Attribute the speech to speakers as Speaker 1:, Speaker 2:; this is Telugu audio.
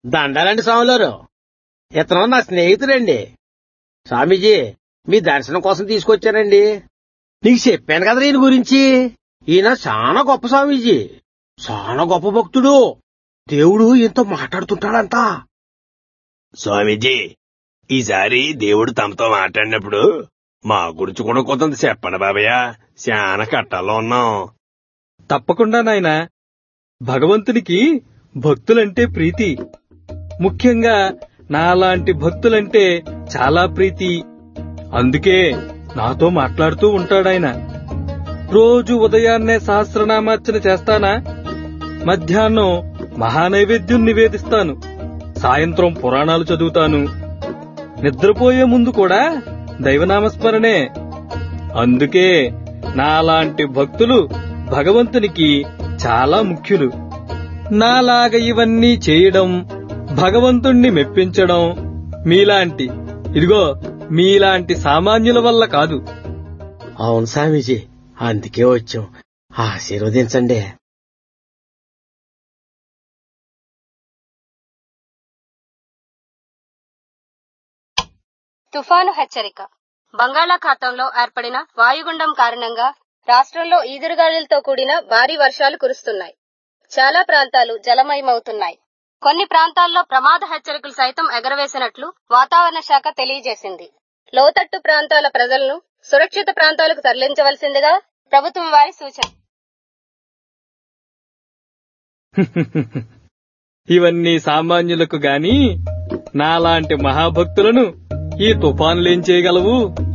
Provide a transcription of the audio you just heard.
Speaker 1: దండాలండి స్వాములారు ఇతను నా స్నేహితుడండి స్వామీజీ మీ దర్శనం కోసం తీసుకొచ్చానండి నీకు చెప్పాను కదా ఈయన గురించి ఈయన చాలా గొప్ప స్వామీజీ చాలా గొప్ప భక్తుడు దేవుడు ఈయనతో మాట్లాడుతుంటాడంట
Speaker 2: స్వామీజీ ఈసారి దేవుడు తమతో మాట్లాడినప్పుడు మా గురించి కూడా కొంత చెప్పండి బాబయ్య చాలా కట్టాలో ఉన్నాం
Speaker 3: తప్పకుండా నాయనా భగవంతునికి భక్తులంటే ప్రీతి ముఖ్యంగా నాలాంటి భక్తులంటే చాలా ప్రీతి అందుకే నాతో మాట్లాడుతూ ఉంటాడాయన రోజు ఉదయాన్నే సహస్రనామార్చన చేస్తానా మధ్యాహ్నం మహానైవేద్యం నివేదిస్తాను సాయంత్రం పురాణాలు చదువుతాను నిద్రపోయే ముందు కూడా దైవనామస్మరణే అందుకే నాలాంటి భక్తులు భగవంతునికి చాలా ముఖ్యులు నాలాగ ఇవన్నీ చేయడం భగవంతుణ్ణి మెప్పించడం మీలాంటి ఇదిగో మీలాంటి సామాన్యుల వల్ల కాదు
Speaker 1: అవును స్వామీజీ అందుకే వచ్చాం ఆశీర్వదించండి
Speaker 4: తుఫాను హెచ్చరిక బంగాళాఖాతంలో ఏర్పడిన వాయుగుండం కారణంగా రాష్ట్రంలో ఈదురుగాలులతో కూడిన భారీ వర్షాలు కురుస్తున్నాయి చాలా ప్రాంతాలు జలమయమవుతున్నాయి కొన్ని ప్రాంతాల్లో ప్రమాద హెచ్చరికలు సైతం ఎగరవేసినట్లు వాతావరణ శాఖ తెలియజేసింది లోతట్టు ప్రాంతాల ప్రజలను సురక్షిత ప్రాంతాలకు తరలించవలసిందిగా ప్రభుత్వం వారి సూచన
Speaker 3: ఇవన్నీ సామాన్యులకు గాని నాలాంటి మహాభక్తులను ఈ తుఫాన్లేం చేయగలవు